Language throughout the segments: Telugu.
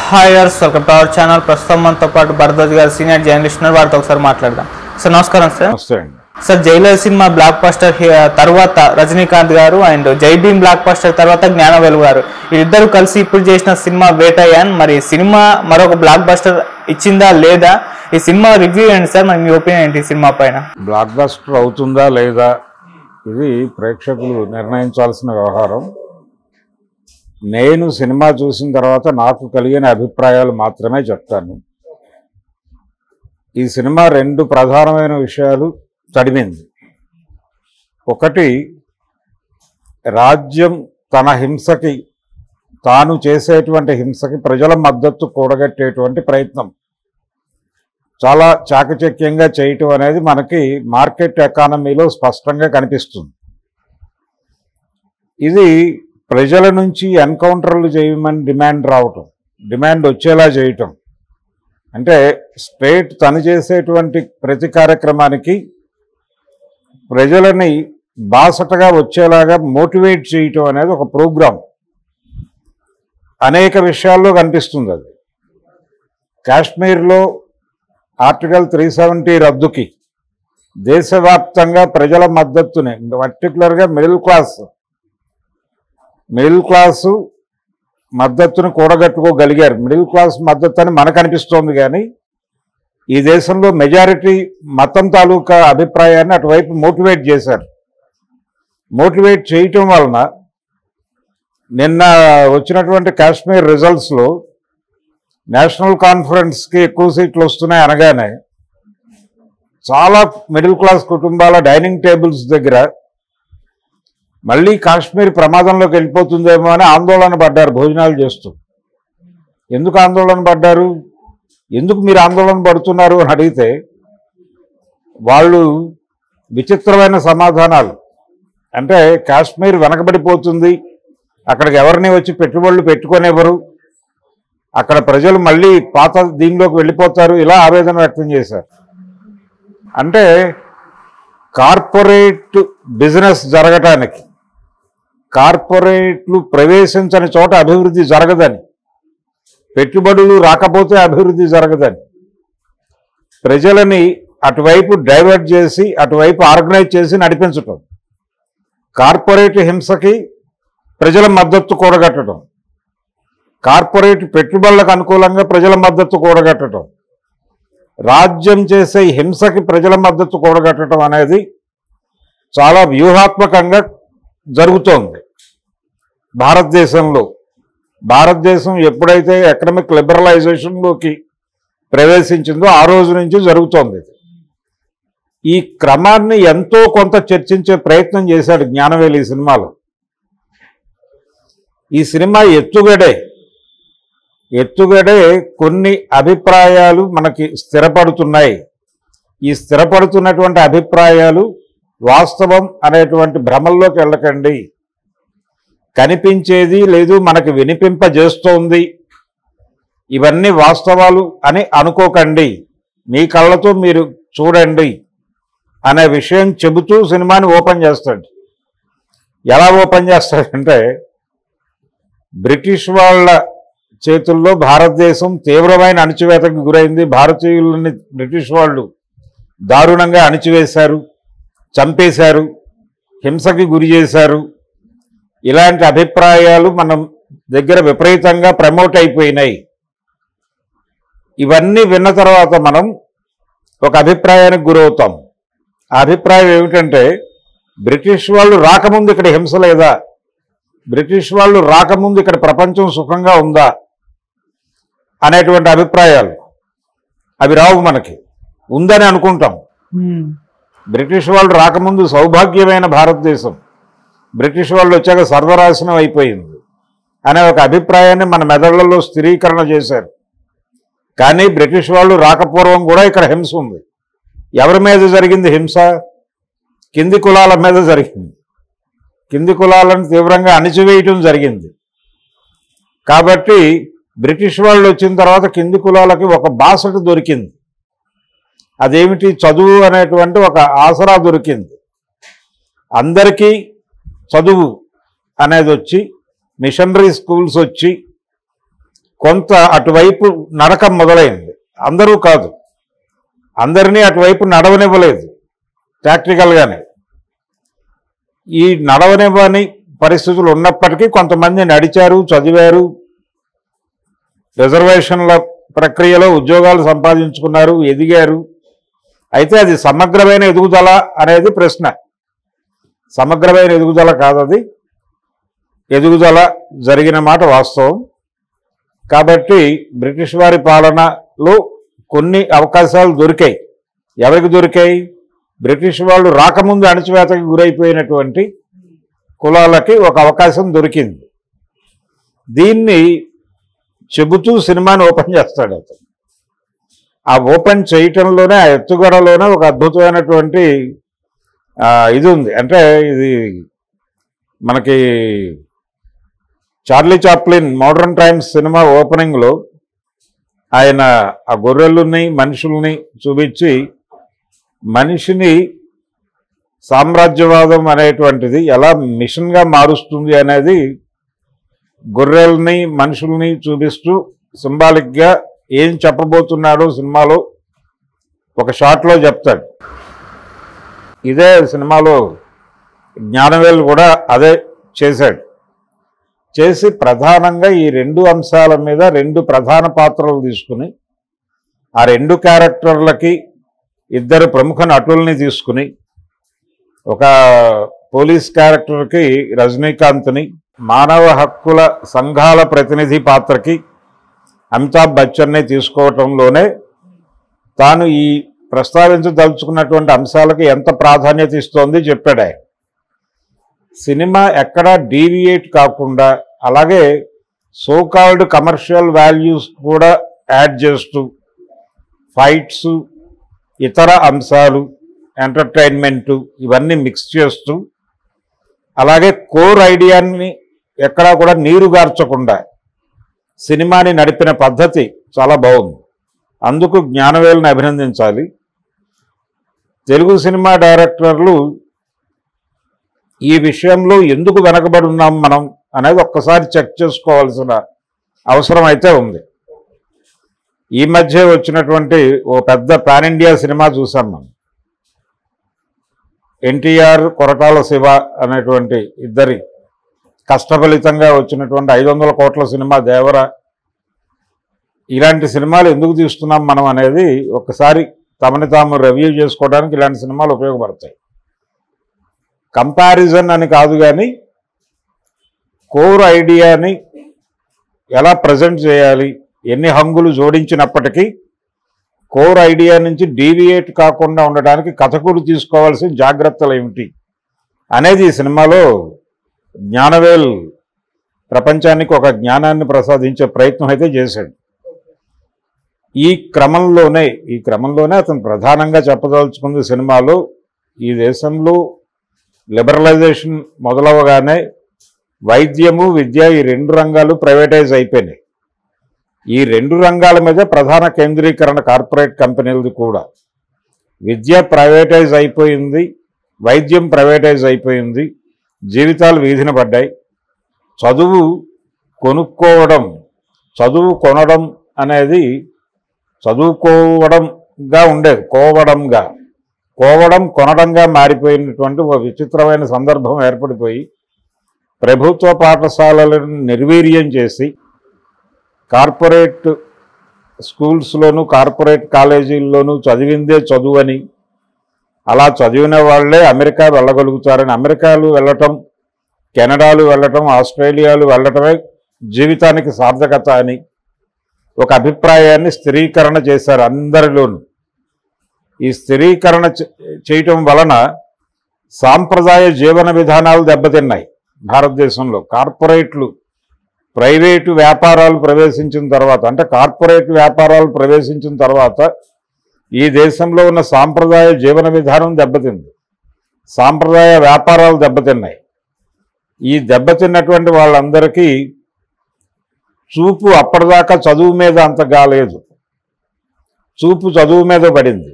హాయ్ యర్స్ వెల్కమ్ టు అవర్ ఛానల్ ప్రస్తుతం మనతో పాటు భరద్వాజ్ గారు సీనియర్ జర్నలిస్ట్ ఉన్నారు వారితో ఒకసారి మాట్లాడదాం సార్ నమస్కారం సార్ నమస్తే అండి సార్ జైలర్ సినిమా బ్లాక్ బస్టర్ హి- తర్వాత రజనీకాంత్ గారు అండ్ జై భీమ్ బ్లాక్ బస్టర్ తర్వాత జ్ఞానవేలు గారు వీళ్ళిద్దరు కలిసి ఇప్పుడు చేసిన సినిమా వేటయ్యాన్ మరి సినిమా మరొక బ్లాక్ బస్టర్ ఇచ్చిందా లేదా ఈ సినిమా రివ్యూ ఏంటి సార్ మరి మీ ఒపీనియన్ ఏంటి ఈ సినిమా పైన బ్లాక్ బస్టర్ అవుతుందా లేదా ఇది ప్రేక్షకులు నిర్ణయించాల్సిన వ్యవహారం నేను సినిమా చూసిన తర్వాత నాకు కలిగిన అభిప్రాయాలు మాత్రమే చెప్తాను ఈ సినిమా రెండు ప్రధానమైన విషయాలు చదివింది ఒకటి రాజ్యం తన హింసకి తాను చేసేటువంటి హింసకి ప్రజల మద్దతు కూడగట్టేటువంటి ప్రయత్నం చాలా చాకచక్యంగా చేయటం అనేది మనకి మార్కెట్ ఎకానమీలో స్పష్టంగా కనిపిస్తుంది ఇది ప్రజల నుంచి ఎన్కౌంటర్లు చేయమని డిమాండ్ రావటం డిమాండ్ వచ్చేలా చేయటం అంటే స్టేట్ తను చేసేటువంటి ప్రతి కార్యక్రమానికి ప్రజలని బాసటగా వచ్చేలాగా మోటివేట్ చేయటం అనేది ఒక ప్రోగ్రాం అనేక విషయాల్లో కనిపిస్తుంది అది కాశ్మీర్లో ఆర్టికల్ త్రీ సెవెంటీ రద్దుకి దేశవ్యాప్తంగా ప్రజల మద్దతుని పర్టికులర్గా మిడిల్ క్లాస్ మిడిల్ క్లాసు మద్దతును కూడగట్టుకోగలిగారు మిడిల్ క్లాస్ మద్దతు అని మనకు అనిపిస్తోంది కానీ ఈ దేశంలో మెజారిటీ మతం తాలూకా అభిప్రాయాన్ని అటువైపు మోటివేట్ చేశారు మోటివేట్ చేయటం వలన నిన్న వచ్చినటువంటి కాశ్మీర్ రిజల్ట్స్లో నేషనల్ కాన్ఫరెన్స్కి ఎక్కువ సీట్లు వస్తున్నాయి అనగానే చాలా మిడిల్ క్లాస్ కుటుంబాల డైనింగ్ టేబుల్స్ దగ్గర మళ్ళీ కాశ్మీర్ ప్రమాదంలోకి వెళ్ళిపోతుందేమో అని ఆందోళన పడ్డారు భోజనాలు చేస్తూ ఎందుకు ఆందోళన పడ్డారు ఎందుకు మీరు ఆందోళన పడుతున్నారు అని అడిగితే వాళ్ళు విచిత్రమైన సమాధానాలు అంటే కాశ్మీర్ వెనకబడిపోతుంది అక్కడికి ఎవరిని వచ్చి పెట్టుబడులు పెట్టుకునేవారు అక్కడ ప్రజలు మళ్ళీ పాత దీనిలోకి వెళ్ళిపోతారు ఇలా ఆవేదన వ్యక్తం చేశారు అంటే కార్పొరేట్ బిజినెస్ జరగటానికి కార్పొరేట్లు ప్రవేశించని చోట అభివృద్ధి జరగదని పెట్టుబడులు రాకపోతే అభివృద్ధి జరగదని ప్రజలని అటువైపు డైవర్ట్ చేసి అటువైపు ఆర్గనైజ్ చేసి నడిపించటం కార్పొరేట్ హింసకి ప్రజల మద్దతు కూడగట్టడం కార్పొరేట్ పెట్టుబడులకు అనుకూలంగా ప్రజల మద్దతు కూడగట్టడం రాజ్యం చేసే హింసకి ప్రజల మద్దతు కూడగట్టడం అనేది చాలా వ్యూహాత్మకంగా జరుగుతోంది భారతదేశంలో భారతదేశం ఎప్పుడైతే ఎకనమిక్ లిబరలైజేషన్లోకి ప్రవేశించిందో ఆ రోజు నుంచి జరుగుతోంది ఇది. ఈ క్రమాన్ని ఎంతో కొంత చర్చించే ప్రయత్నం చేశాడు జ్ఞానవేలి ఈ సినిమాలో ఈ సినిమా ఎత్తుగడే ఎత్తుగడే కొన్ని అభిప్రాయాలు మనకి స్థిరపడుతున్నాయి ఈ స్థిరపడుతున్నటువంటి అభిప్రాయాలు వాస్తవం అనేటువంటి భ్రమల్లోకి వెళ్ళకండి కనిపించేది లేదు మనకి వినిపింపజేస్తోంది ఇవన్నీ వాస్తవాలు అని అనుకోకండి మీ కళ్ళతో మీరు చూడండి అనే విషయం చెబుతూ సినిమాని ఓపెన్ చేస్తాడు ఎలా ఓపెన్ చేస్తాడంటే బ్రిటిష్ వాళ్ళ చేతుల్లో భారతదేశం తీవ్రమైన అణచివేతకు గురైంది భారతీయులని బ్రిటిష్ వాళ్ళు దారుణంగా అణిచివేశారు చంపేశారు హింసకి గురి చేశారు ఇలాంటి అభిప్రాయాలు మనం దగ్గర విపరీతంగా ప్రమోట్ అయిపోయినాయి ఇవన్నీ విన్న తర్వాత మనం ఒక అభిప్రాయానికి గురవుతాం ఆ అభిప్రాయం ఏమిటంటే బ్రిటిష్ వాళ్ళు రాకముందు ఇక్కడ హింస లేదా బ్రిటిష్ వాళ్ళు రాకముందు ఇక్కడ ప్రపంచం సుఖంగా ఉందా అనేటువంటి అభిప్రాయాలు అవి రావు మనకి ఉందని అనుకుంటాం బ్రిటిష్ వాళ్ళు రాకముందు సౌభాగ్యమైన భారతదేశం బ్రిటిష్ వాళ్ళు వచ్చాక సర్వనాశనం అయిపోయింది అనే ఒక అభిప్రాయాన్ని మన మెదళ్లలో స్థిరీకరణ చేశారు కానీ బ్రిటిష్ వాళ్ళు రాకపూర్వం కూడా ఇక్కడ హింస ఉంది ఎవరి మీద జరిగింది హింస కింది కులాల మీద జరిగింది కింది కులాలను తీవ్రంగా అణిచివేయటం జరిగింది కాబట్టి బ్రిటిష్ వాళ్ళు వచ్చిన తర్వాత కింది కులాలకి ఒక బాసట దొరికింది అదేమిటి చదువు అనేటువంటి ఒక ఆసరా దొరికింది అందరికీ చదువు అనేది వచ్చి మిషనరీ స్కూల్స్ వచ్చి కొంత అటువైపు నడక మొదలైంది అందరూ కాదు అందరినీ అటువైపు నడవనివ్వలేదు ప్రాక్టికల్గానే ఈ నడవనివ్వని పరిస్థితులు ఉన్నప్పటికీ కొంతమంది నడిచారు చదివారు రిజర్వేషన్ల ప్రక్రియలో ఉద్యోగాలు సంపాదించుకున్నారు ఎదిగారు అయితే అది సమగ్రమైన ఎదుగుదల అనేది ప్రశ్న సమగ్రమైన ఎదుగుదల కాదది ఎదుగుదల జరిగిన మాట వాస్తవం కాబట్టి బ్రిటిష్ వారి పాలనలో కొన్ని అవకాశాలు దొరికాయి ఎవరికి దొరికాయి బ్రిటిష్ వాళ్ళు రాకముందు అణచివేతకి గురైపోయినటువంటి కులాలకి ఒక అవకాశం దొరికింది దీన్ని చెబుతూ సినిమాని ఓపెన్ చేస్తాడు అతను ఆ ఓపెన్ చేయటంలోనే ఆ ఎత్తుగడలోనే ఒక అద్భుతమైనటువంటి ఆ, ఇది ఉంది అంటే ఇది మనకి చార్లీ చాప్లిన్ మోడర్న్ టైమ్స్ సినిమా ఓపెనింగ్లో ఆయన ఆ గొర్రెల్ని మనుషుల్ని చూపించి మనిషిని సామ్రాజ్యవాదం అనేటువంటిది ఎలా మిషన్గా మారుస్తుంది అనేది గొర్రెల్ని మనుషుల్ని చూపిస్తూ సింబాలిక్గా ఏం చెప్పబోతున్నాడో సినిమాలో ఒక షాట్లో చెప్తాడు ఇదే సినిమాలో జ్ఞానవేల్ కూడా అదే చేశాడు చేసి ప్రధానంగా ఈ రెండు అంశాల మీద రెండు ప్రధాన పాత్రలు తీసుకుని ఆ రెండు క్యారెక్టర్లకి ఇద్దరు ప్రముఖ నటుల్ని తీసుకుని ఒక పోలీస్ క్యారెక్టర్కి రజనీకాంత్ని మానవ హక్కుల సంఘాల ప్రతినిధి పాత్రకి అమితాబ్ బచ్చన్ని తీసుకోవటంలోనే తాను ఈ ప్రస్తావించదలుచుకున్నటువంటి అంశాలకి ఎంత ప్రాధాన్యత ఇస్తోంది చెప్పాడు ఆయన సినిమా ఎక్కడా డీవియేట్ కాకుండా అలాగే సోకాల్డ్ కమర్షియల్ వాల్యూస్ కూడా యాడ్ చేస్తూ ఫైట్స్ ఇతర అంశాలు ఎంటర్టైన్మెంటు ఇవన్నీ మిక్స్ చేస్తూ అలాగే కోర్ ఐడియాని ఎక్కడా కూడా నీరు గార్చకుండా సినిమాని నడిపిన పద్ధతి చాలా బాగుంది అందుకు జ్ఞానవేలుని అభినందించాలి తెలుగు సినిమా డైరెక్టర్లు ఈ విషయంలో ఎందుకు వెనకబడి ఉన్నాం మనం అనేది ఒక్కసారి చెక్ చేసుకోవాల్సిన అవసరం అయితే ఉంది ఈ మధ్య వచ్చినటువంటి ఓ పెద్ద పాన్ ఇండియా సినిమా చూసాం మనం ఎన్టీఆర్ కొరటాల శివ అనేటువంటి ఇద్దరి కష్టఫలితంగా వచ్చినటువంటి ఐదు వందల కోట్ల సినిమా దేవర ఇలాంటి సినిమాలు ఎందుకు తీస్తున్నాం మనం అనేది ఒకసారి తమని తాము రివ్యూ చేసుకోవడానికి ఇలాంటి సినిమాలు ఉపయోగపడతాయి కంపారిజన్ అని కాదు కానీ కోర్ ఐడియాని ఎలా ప్రజెంట్ చేయాలి ఎన్ని హంగులు జోడించినప్పటికీ కోర్ ఐడియా నుంచి డీవియేట్ కాకుండా ఉండడానికి కథకుడు తీసుకోవాల్సిన జాగ్రత్తలు ఏమిటి అనేది ఈ సినిమాలో జ్ఞానవేల్ ప్రపంచానికి ఒక జ్ఞానాన్ని ప్రసాదించే ప్రయత్నం అయితే చేశాడు ఈ క్రమంలోనే ఈ క్రమంలోనే అతను ప్రధానంగా చెప్పదలుచుకుంది సినిమాలో ఈ దేశంలో లిబరలైజేషన్ మొదలవగానే వైద్యము విద్య ఈ రెండు రంగాలు ప్రైవేటైజ్ అయిపోయినాయి ఈ రెండు రంగాల మీద ప్రధాన కేంద్రీకరణ కార్పొరేట్ కంపెనీలది కూడా విద్య ప్రైవేటైజ్ అయిపోయింది వైద్యం ప్రైవేటైజ్ అయిపోయింది జీవితాలు వీధిన పడ్డాయి చదువు కొనుక్కోవడం చదువు కొనడం అనేది చదువుకోవడంగా ఉండేది కోవడంగా కోవడం కొనడంగా మారిపోయినటువంటి ఒక విచిత్రమైన సందర్భం ఏర్పడిపోయి ప్రభుత్వ పాఠశాలలను నిర్వీర్యం చేసి కార్పొరేట్ స్కూల్స్లోను కార్పొరేట్ కాలేజీల్లోనూ చదివిందే చదువని అలా చదివిన వాళ్ళే అమెరికా వెళ్ళగలుగుతారని అమెరికాలు వెళ్ళటం కెనడాలు వెళ్ళటం ఆస్ట్రేలియాలు వెళ్ళటమే జీవితానికి సార్థకత అని ఒక అభిప్రాయాన్ని స్థిరీకరణ చేశారు అందరిలోనూ ఈ స్థిరీకరణ చే- చేయటం వలన సాంప్రదాయ జీవన విధానాలు దెబ్బతిన్నాయి భారతదేశంలో కార్పొరేట్లు ప్రైవేటు వ్యాపారాలు ప్రవేశించిన తర్వాత అంటే కార్పొరేట్ వ్యాపారాలు ప్రవేశించిన తర్వాత ఈ దేశంలో ఉన్న సాంప్రదాయ జీవన విధానం దెబ్బతింది సాంప్రదాయ వ్యాపారాలు దెబ్బతిన్నాయి ఈ దెబ్బతిన్నటువంటి వాళ్ళందరికీ చూపు అప్పటిదాకా చదువు మీద అంత గాలేదు చూపు చదువు మీద పడింది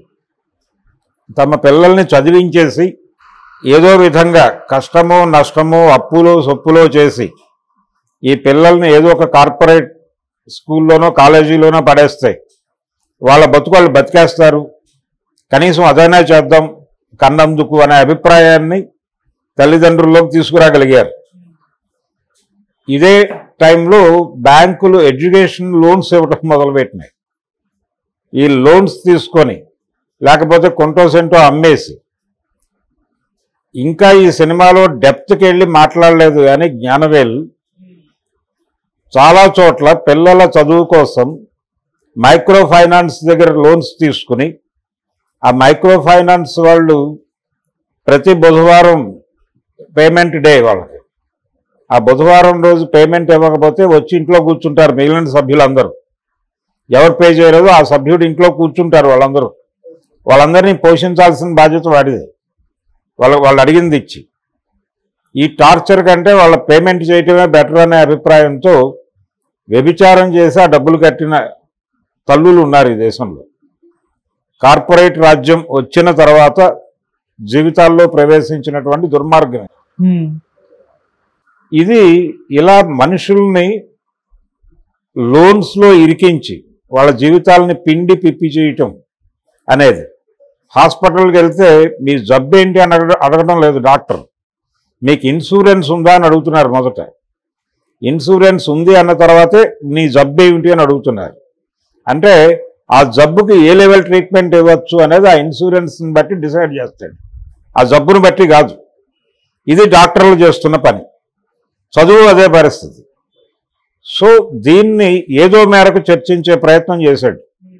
తమ పిల్లల్ని చదివించేసి ఏదో విధంగా కష్టమో నష్టమో అప్పులో సొప్పులో చేసి ఈ పిల్లల్ని ఏదో ఒక కార్పొరేట్ స్కూల్లోనో కాలేజీలోనో పడేస్తాయి వాళ్ళ బతుకు వాళ్ళు బతికేస్తారు కనీసం అదైనా చేద్దాం కన్నందుకు అనే అభిప్రాయాన్ని తల్లిదండ్రుల్లోకి తీసుకురాగలిగారు ఇదే టైంలో బ్యాంకులు ఎడ్యుకేషన్ లోన్స్ ఇవ్వటం మొదలుపెట్టినాయి ఈ లోన్స్ తీసుకొని లేకపోతే కొంటో సెంటో అమ్మేసి ఇంకా ఈ సినిమాలో డెప్త్కి వెళ్ళి మాట్లాడలేదు కానీ జ్ఞానవేల్ చాలా చోట్ల పిల్లల చదువు కోసం మైక్రో ఫైనాన్స్ దగ్గర లోన్స్ తీసుకుని ఆ మైక్రో ఫైనాన్స్ వాళ్ళు ప్రతి బుధవారం పేమెంట్ డే వాళ్ళకి ఆ బుధవారం రోజు పేమెంట్ ఇవ్వకపోతే వచ్చి ఇంట్లో కూర్చుంటారు మిగిలిన సభ్యులందరూ ఎవరు పే చేయలేదో ఆ సభ్యుడు ఇంట్లో కూర్చుంటారు వాళ్ళందరూ వాళ్ళందరినీ పోషించాల్సిన బాధ్యత వాడిదే వాళ్ళ వాళ్ళు అడిగింది ఇచ్చి ఈ టార్చర్ కంటే వాళ్ళ పేమెంట్ చేయటమే బెటర్ అనే అభిప్రాయంతో వ్యభిచారం చేసి ఆ డబ్బులు కట్టిన తల్లులు ఉన్నారు ఈ దేశంలో కార్పొరేట్ రాజ్యం వచ్చిన తర్వాత జీవితాల్లో ప్రవేశించినటువంటి దుర్మార్గం ఉమ్, ఇది ఇలా మనుషుల్ని లోన్స్లో ఇరికించి వాళ్ళ జీవితాలని పిండి పిప్పి చేయటం అనేది హాస్పిటల్కి వెళ్తే మీ జబ్బు ఏంటి అని అడగ అడగడం లేదు డాక్టర్ మీకు ఇన్సూరెన్స్ ఉందా అని అడుగుతున్నారు మొదట ఇన్సూరెన్స్ ఉంది అన్న తర్వాతే నీ జబ్బు ఏమిటి అని అడుగుతున్నారు అంటే ఆ జబ్బుకి ఏ లెవెల్ ట్రీట్మెంట్ ఇవ్వచ్చు అనేది ఆ ఇన్సూరెన్స్ని బట్టి డిసైడ్ చేస్తాడు ఆ జబ్బును బట్టి కాదు ఇది డాక్టర్లు చేస్తున్న పని చదువు అదే పరిస్థితి సో దీన్ని ఏదో మేరకు చర్చించే ప్రయత్నం చేశాడు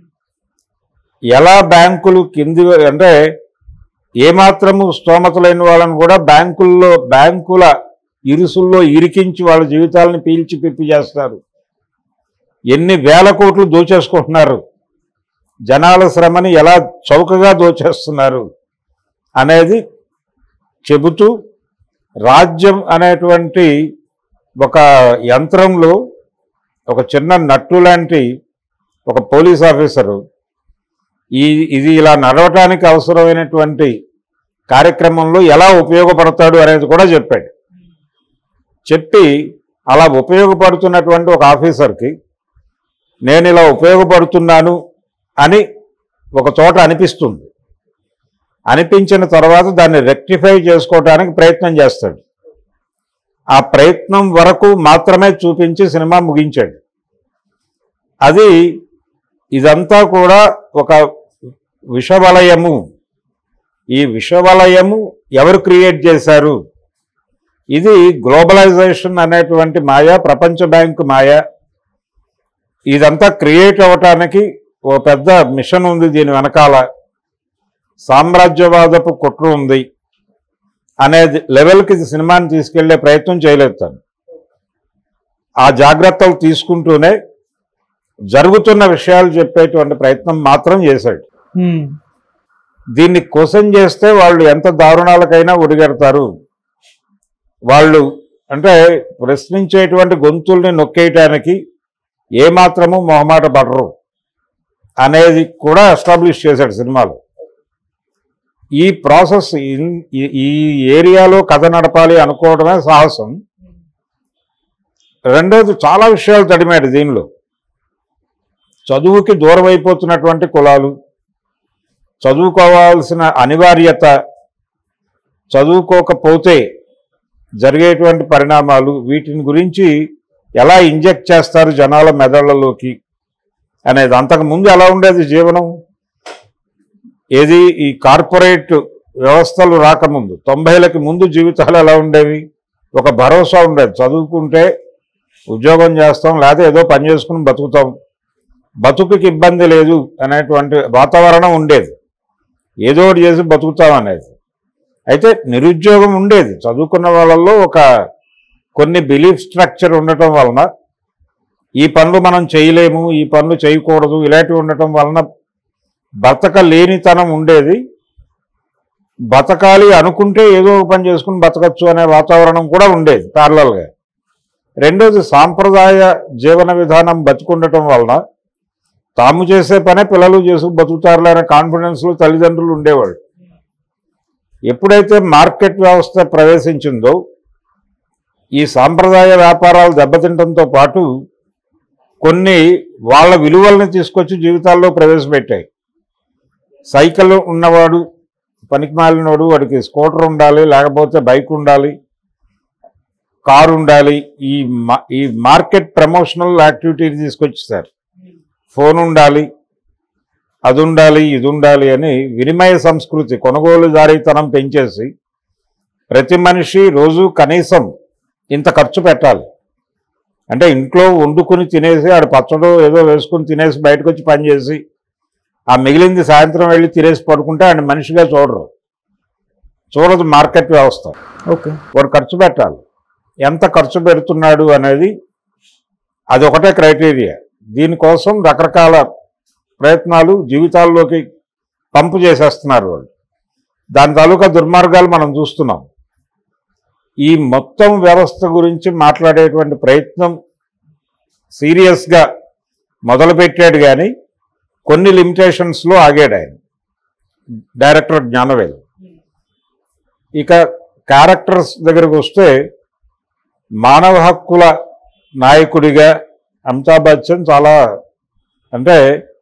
ఎలా బ్యాంకులు కింది అంటే ఏమాత్రము స్తోమత లేని వాళ్ళని కూడా బ్యాంకుల్లో బ్యాంకుల ఇరుసుల్లో ఇరికించి వాళ్ళ జీవితాలని పీల్చి పిప్పి చేస్తారు ఎన్ని వేల కోట్లు దోచేసుకుంటున్నారు జనాల శ్రమని ఎలా చౌకగా దోచేస్తున్నారు అనేది చెబుతూ రాజ్యం అనేటువంటి ఒక యంత్రంలో ఒక చిన్న నట్టు లాంటి ఒక పోలీస్ ఆఫీసరు ఈ ఇది ఇలా నడవటానికి అవసరమైనటువంటి కార్యక్రమంలో ఎలా ఉపయోగపడతాడు అనేది కూడా చెప్పాడు చెప్పి అలా ఉపయోగపడుతున్నటువంటి ఒక ఆఫీసర్కి నేను ఇలా ఉపయోగపడుతున్నాను అని ఒక చోట అనిపిస్తుంది అనిపించిన తర్వాత దాన్ని రెక్టిఫై చేసుకోవడానికి ప్రయత్నం చేస్తాడు ఆ ప్రయత్నం వరకు మాత్రమే చూపించి సినిమా ముగించాడు అది ఇదంతా కూడా ఒక విషవలయము ఈ విషవలయము ఎవరు క్రియేట్ చేశారు ఇది గ్లోబలైజేషన్ అనేటువంటి మాయ ప్రపంచ బ్యాంకు మాయ ఇదంతా క్రియేట్ అవ్వటానికి ఓ పెద్ద మిషన్ ఉంది దీని వెనకాల సామ్రాజ్యవాదపు కుట్ర ఉంది అనేది లెవెల్కి ఇది సినిమాని తీసుకెళ్లే ప్రయత్నం చేయలేదు తను ఆ జాగ్రత్తలు తీసుకుంటూనే జరుగుతున్న విషయాలు చెప్పేటువంటి ప్రయత్నం మాత్రం చేశాడు ఉమ్, దీన్ని క్వశ్చన్ చేస్తే వాళ్ళు ఎంత దారుణాలకైనా ఒడిగడతారు వాళ్ళు అంటే ప్రశ్నించేటువంటి గొంతుల్ని నొక్కేయటానికి ఏమాత్రము మొహమాట పడరు అనేది కూడా ఎస్టాబ్లిష్ చేశాడు సినిమాలో ఈ ప్రాసెస్ ఇన్- ఈ- ఈ ఏరియాలో కథ నడపాలి అనుకోవడమే సాహసం రెండోది చాలా విషయాలు తడిమాడు దీనిలో చదువుకి దూరం అయిపోతున్నటువంటి కులాలు చదువుకోవాల్సిన అనివార్యత చదువుకోకపోతే జరిగేటువంటి పరిణామాలు వీటిని గురించి ఎలా ఇంజెక్ట్ చేస్తారు జనాల మెదళ్లలోకి అనేది అంతకుముందు ఎలా ఉండేది జీవనం ఏది ఈ కార్పొరేట్ వ్యవస్థలు రాకముందు తొంభైలకి ముందు జీవితాలు ఎలా ఉండేవి ఒక భరోసా ఉండేది చదువుకుంటే ఉద్యోగం చేస్తాం లేకపోతే ఏదో పని చేసుకుని బతుకుతాం బతుకుకి ఇబ్బంది లేదు అనేటువంటి వాతావరణం ఉండేది ఏదో ఒకటి చేసి బతుకుతాం అనేది అయితే నిరుద్యోగం ఉండేది చదువుకున్న వాళ్ళల్లో ఒక కొన్ని బిలీఫ్ స్ట్రక్చర్ ఉండటం వలన ఈ పనులు మనం చేయలేము ఈ పనులు చేయకూడదు ఇలాంటివి ఉండటం వలన బతక లేనితనం ఉండేది బతకాలి అనుకుంటే ఏదో ఒక పని చేసుకుని బతకచ్చు అనే వాతావరణం కూడా ఉండేది ప్యారలల్గా రెండోది సాంప్రదాయ జీవన విధానం బతుకుండటం వలన తాము చేసే పనే పిల్లలు చేసి బతుకుతారులే అనే కాన్ఫిడెన్స్లో తల్లిదండ్రులు ఉండేవాళ్ళు ఎప్పుడైతే మార్కెట్ వ్యవస్థ ప్రవేశించిందో ఈ సాంప్రదాయ వ్యాపారాలు దెబ్బతింటంతో పాటు కొన్ని వాళ్ళ విలువల్ని తీసుకొచ్చి జీవితాల్లో ప్రవేశపెట్టాయి సైకిల్ ఉన్నవాడు పనికి మాలినోడు వాడికి స్కూటర్ ఉండాలి లేకపోతే బైక్ ఉండాలి కారు ఉండాలి ఈ మా- ఈ మార్కెట్ ప్రమోషనల్ యాక్టివిటీని తీసుకొచ్చేసారు ఫోన్ ఉండాలి అది ఉండాలి ఇది ఉండాలి అని వినిమయ సంస్కృతి కొనుగోలుదారీతనం పెంచేసి ప్రతి మనిషి రోజు కనీసం ఇంత ఖర్చు పెట్టాలి అంటే ఇంట్లో వండుకుని తినేసి ఆడ పచ్చడో ఏదో వేసుకుని తినేసి బయటకు వచ్చి పని చేసి ఆ మిగిలింది సాయంత్రం వెళ్ళి తినేసి పడుకుంటే ఆయన మనిషిగా చూడరు చూడదు మార్కెట్ వ్యవస్థ ఓకే వాడు ఖర్చు పెట్టాలి ఎంత ఖర్చు పెడుతున్నాడు అనేది అది ఒకటే క్రైటీరియా దీనికోసం రకరకాల ప్రయత్నాలు జీవితాల్లోకి పంపు చేసేస్తున్నారు వాళ్ళు దాని తాలూకా దుర్మార్గాలు మనం చూస్తున్నాం ఈ మొత్తం వ్యవస్థ గురించి మాట్లాడేటువంటి ప్రయత్నం సీరియస్గా మొదలుపెట్టాడు కానీ కొన్ని లిమిటేషన్స్లో ఆగాడు ఆయన డైరెక్టర్ జ్ఞానవేల్ ఇక క్యారెక్టర్స్ దగ్గరకు వస్తే మానవ హక్కుల నాయకుడిగా అమితాబ్ బచ్చన్ చాలా అంటే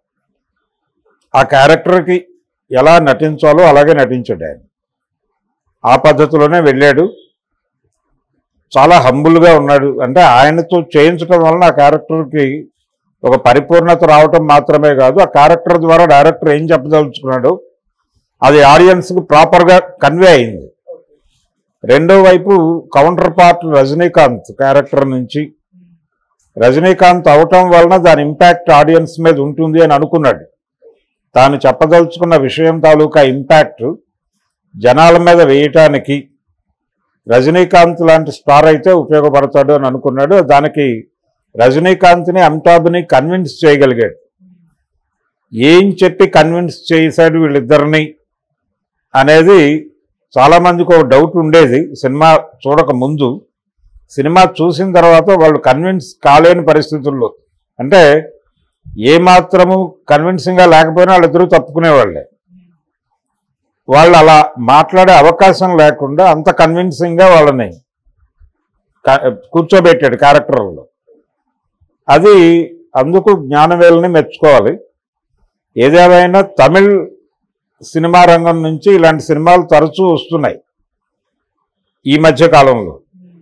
ఆ క్యారెక్టర్కి ఎలా నటించాలో అలాగే నటించాడు ఆయన ఆ పద్ధతిలోనే వెళ్ళాడు చాలా హంబుల్గా ఉన్నాడు అంటే ఆయనతో చేయించడం వలన ఆ క్యారెక్టర్కి ఒక పరిపూర్ణత రావటం మాత్రమే కాదు ఆ క్యారెక్టర్ ద్వారా డైరెక్టర్ ఏం చెప్పదలుచుకున్నాడు అది ఆడియన్స్కి ప్రాపర్గా కన్వే అయింది రెండో వైపు కౌంటర్ పార్ట్ రజనీకాంత్ క్యారెక్టర్ నుంచి రజనీకాంత్ అవటం వలన దాని ఇంపాక్ట్ ఆడియన్స్ మీద ఉంటుంది అని అనుకున్నాడు తాను చెప్పదలుచుకున్న విషయం తాలూకా ఇంపాక్ట్ జనాల మీద వేయటానికి రజనీకాంత్ లాంటి స్టార్ అయితే ఉపయోగపడతాడు అని అనుకున్నాడు దానికి రజనీకాంత్ని అమితాబ్ని కన్విన్స్ చేయగలిగాడు ఏం చెప్పి కన్విన్స్ చేశాడు వీళ్ళిద్దరిని అనేది చాలా మందికి ఒక డౌట్ ఉండేది సినిమా చూడక ముందు సినిమా చూసిన తర్వాత వాళ్ళు కన్విన్స్ కాలేని పరిస్థితుల్లో అంటే ఏ మాత్రము కన్విన్సింగ్గా లేకపోయినా వాళ్ళిద్దరూ తప్పుకునేవాళ్ళే వాళ్ళు అలా మాట్లాడే అవకాశం లేకుండా అంత కన్విన్సింగ్గా వాళ్ళని క- కూర్చోబెట్టాడు క్యారెక్టర్లో అది అందుకు జ్ఞానవేలని మెచ్చుకోవాలి ఏదేమైనా తమిళ్ సినిమా రంగం నుంచి ఇలాంటి సినిమాలు తరచూ వస్తున్నాయి ఈ మధ్య కాలంలో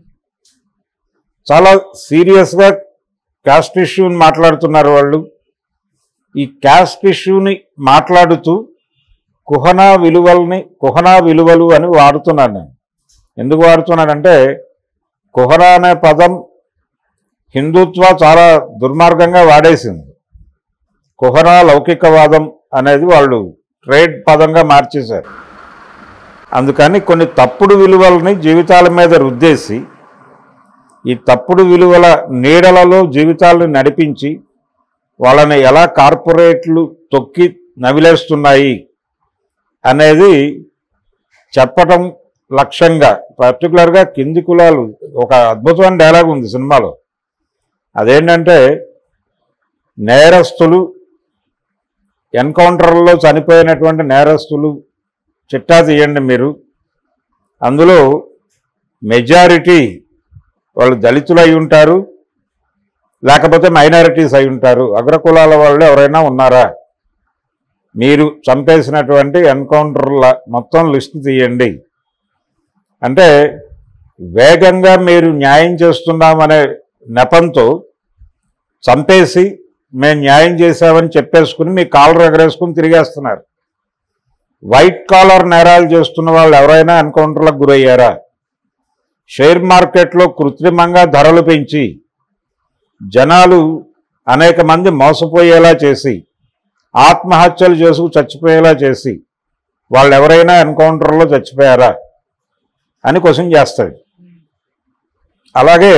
చాలా సీరియస్గా క్యాస్ట్ ఇష్యూని మాట్లాడుతున్నారు వాళ్ళు ఈ క్యాస్ట్ ఇష్యూని మాట్లాడుతూ కుహనా విలువల్ని కుహనా విలువలు అని వాడుతున్నాను నేను ఎందుకు వాడుతున్నానంటే కుహనా అనే పదం హిందుత్వ చాలా దుర్మార్గంగా వాడేసింది కుహనా లౌకికవాదం అనేది వాళ్ళు ట్రేడ్ పదంగా మార్చేశారు అందుకని కొన్ని తప్పుడు విలువల్ని జీవితాల మీద రుద్దేసి ఈ తప్పుడు విలువల నీడలలో జీవితాలను నడిపించి వాళ్ళని ఎలా కార్పొరేట్లు తొక్కి నవిలేస్తున్నాయి అనేది చెప్పటం లక్ష్యంగా పర్టికులర్గా కింది కులాలు ఒక అద్భుతమైన డైలాగ్ ఉంది సినిమాలో అదేంటంటే నేరస్తులు ఎన్కౌంటర్లో చనిపోయినటువంటి నేరస్తులు చిట్టా తీయండి మీరు అందులో మెజారిటీ వాళ్ళు దళితులు అయి ఉంటారు లేకపోతే మైనారిటీస్ అయి ఉంటారు అగ్రకులాల వాళ్ళు ఎవరైనా ఉన్నారా మీరు చంపేసినటువంటి ఎన్కౌంటర్ల మొత్తం లిస్ట్ తీయండి అంటే వేగంగా మీరు న్యాయం చేస్తున్నామనే నెపంతో చంపేసి మేము న్యాయం చేశామని చెప్పేసుకుని మీ కాలర్ ఎగరేసుకుని తిరిగేస్తున్నారు వైట్ కాలర్ నేరాలు చేస్తున్న వాళ్ళు ఎవరైనా ఎన్కౌంటర్లకు గురయ్యారా షేర్ మార్కెట్లో కృత్రిమంగా ధరలు పెంచి జనాలు అనేక మంది మోసపోయేలా చేసి ఆత్మహత్యలు చేసుకు చచ్చిపోయేలా చేసి వాళ్ళు ఎవరైనా ఎన్కౌంటర్లో చచ్చిపోయారా అని క్వశ్చన్ చేస్తాడు అలాగే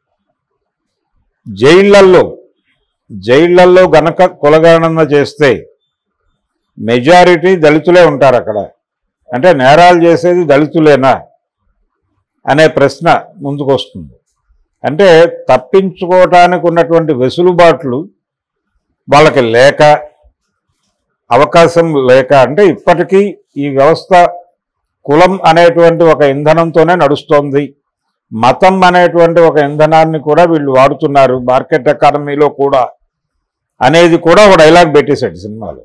జైళ్లల్లో జైళ్లల్లో గనక కులగణన చేస్తే మెజారిటీ దళితులే ఉంటారు అక్కడ అంటే నేరాలు చేసేది దళితులేనా అనే ప్రశ్న ముందుకు వస్తుంది అంటే తప్పించుకోవటానికి ఉన్నటువంటి వెసులుబాట్లు వాళ్ళకి లేక అవకాశం లేక అంటే ఇప్పటికీ ఈ వ్యవస్థ కులం అనేటువంటి ఒక ఇంధనంతోనే నడుస్తోంది మతం అనేటువంటి ఒక ఇంధనాన్ని కూడా వీళ్ళు వాడుతున్నారు మార్కెట్ ఎకానమీలో కూడా అనేది కూడా ఒక డైలాగ్ పెట్టేశాడు సినిమాలో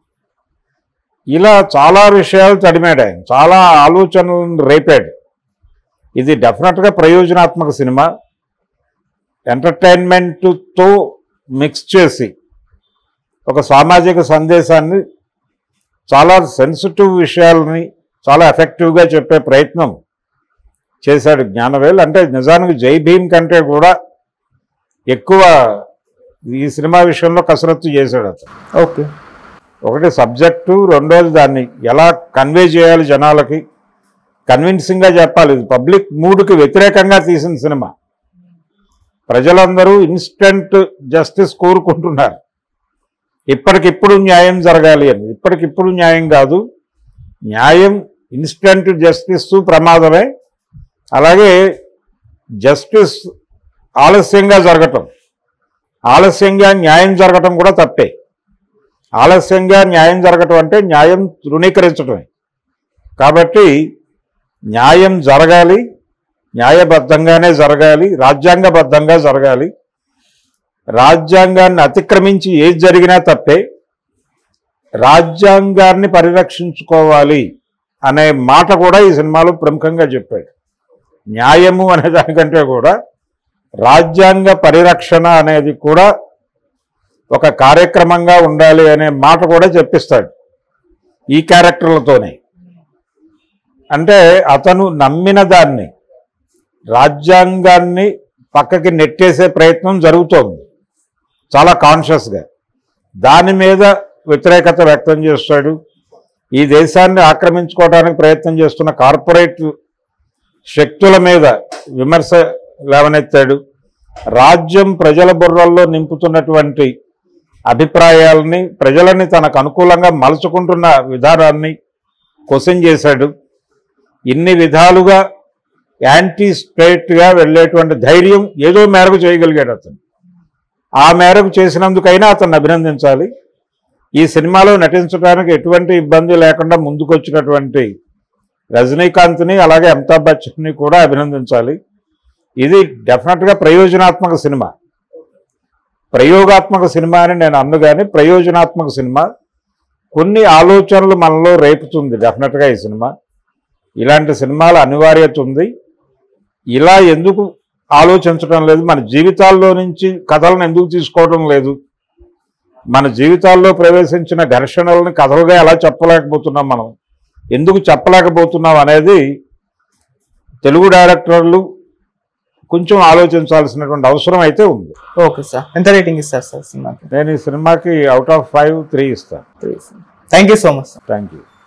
ఇలా చాలా విషయాలు తడిమాడు ఆయన చాలా ఆలోచనలను రేపాడు ఇది డెఫినెట్గా ప్రయోజనాత్మక సినిమా ఎంటర్టైన్మెంట్తో మిక్స్ చేసి ఒక సామాజిక సందేశాన్ని చాలా సెన్సిటివ్ విషయాలని చాలా ఎఫెక్టివ్గా చెప్పే ప్రయత్నం చేశాడు జ్ఞానవేల్ అంటే నిజానికి జై భీమ్ కంటే కూడా ఎక్కువ ఈ సినిమా విషయంలో కసరత్తు చేశాడు అతను ఓకే ఒకటి సబ్జెక్టు రెండోది దాన్ని ఎలా కన్వే చేయాలి జనాలకి కన్విన్సింగ్గా చెప్పాలి ఇది పబ్లిక్ మూడ్కి వ్యతిరేకంగా తీసిన సినిమా ప్రజలందరూ ఇన్స్టెంట్ జస్టిస్ కోరుకుంటున్నారు ఇప్పటికిప్పుడు న్యాయం జరగాలి అని ఇప్పటికిప్పుడు న్యాయం కాదు న్యాయం ఇన్స్టెంట్ జస్టిస్ ప్రమాదమే అలాగే జస్టిస్ ఆలస్యంగా జరగటం ఆలస్యంగా న్యాయం జరగటం కూడా తప్పే ఆలస్యంగా న్యాయం జరగటం అంటే న్యాయం తృణీకరించడమే కాబట్టి న్యాయం జరగాలి న్యాయబద్ధంగానే జరగాలి రాజ్యాంగబద్ధంగా జరగాలి రాజ్యాంగాన్ని అతిక్రమించి ఏది జరిగినా తప్పే రాజ్యాంగాన్ని పరిరక్షించుకోవాలి అనే మాట కూడా ఈ సినిమాలో ప్రముఖంగా చెప్పాడు న్యాయము అనే దానికంటే కూడా రాజ్యాంగ పరిరక్షణ అనేది కూడా ఒక కార్యక్రమంగా ఉండాలి అనే మాట కూడా చెప్పిస్తాడు ఈ క్యారెక్టర్లతోనే అంటే అతను నమ్మిన దాన్ని రాజ్యాంగాన్ని పక్కకి నెట్టేసే ప్రయత్నం జరుగుతోంది చాలా కాన్షియస్గా దాని మీద వ్యతిరేకత వ్యక్తం చేస్తాడు ఈ దేశాన్ని ఆక్రమించుకోవడానికి ప్రయత్నం చేస్తున్న కార్పొరేట్ శక్తుల మీద విమర్శ లేవనెత్తాడు రాజ్యం ప్రజల బుర్రల్లో నింపుతున్నటువంటి అభిప్రాయాలని ప్రజలని తనకు అనుకూలంగా మలుచుకుంటున్న విధానాన్ని క్వశ్చన్ చేశాడు ఇన్ని విధాలుగా యాంటీ స్టేట్గా వెళ్ళేటువంటి ధైర్యం ఏదో మేరకు చేయగలిగాడు అతను ఆ మేరకు చేసినందుకైనా అతన్ని అభినందించాలి ఈ సినిమాలో నటించడానికి ఎటువంటి ఇబ్బంది లేకుండా ముందుకొచ్చినటువంటి రజనీకాంత్ని అలాగే అమితాబ్ బచ్చన్ని కూడా అభినందించాలి ఇది డెఫినెట్గా ప్రయోజనాత్మక సినిమా ప్రయోగాత్మక సినిమా అని నేను అన్ను కానీ ప్రయోజనాత్మక సినిమా కొన్ని ఆలోచనలు మనలో రేపుతుంది డెఫినెట్గా ఈ సినిమా ఇలాంటి సినిమాల అనివార్యత ఉంది ఇలా ఎందుకు ఆలోచించడం లేదు మన జీవితాల్లో నుంచి కథలను ఎందుకు తీసుకోవడం లేదు మన జీవితాల్లో ప్రవేశించిన ఘర్షణలను కథలుగా ఎలా చెప్పలేకపోతున్నాం మనం ఎందుకు చెప్పలేకపోతున్నాం అనేది తెలుగు డైరెక్టర్లు కొంచెం ఆలోచించాల్సినటువంటి అవసరం అయితే ఉంది ఓకే సార్ ఎంత రేటింగ్ ఇస్తారు సార్ సినిమాకి నేను ఈ సినిమాకి అవుట్ ఆఫ్ ఫైవ్ త్రీ ఇస్తాను thank you so much thank you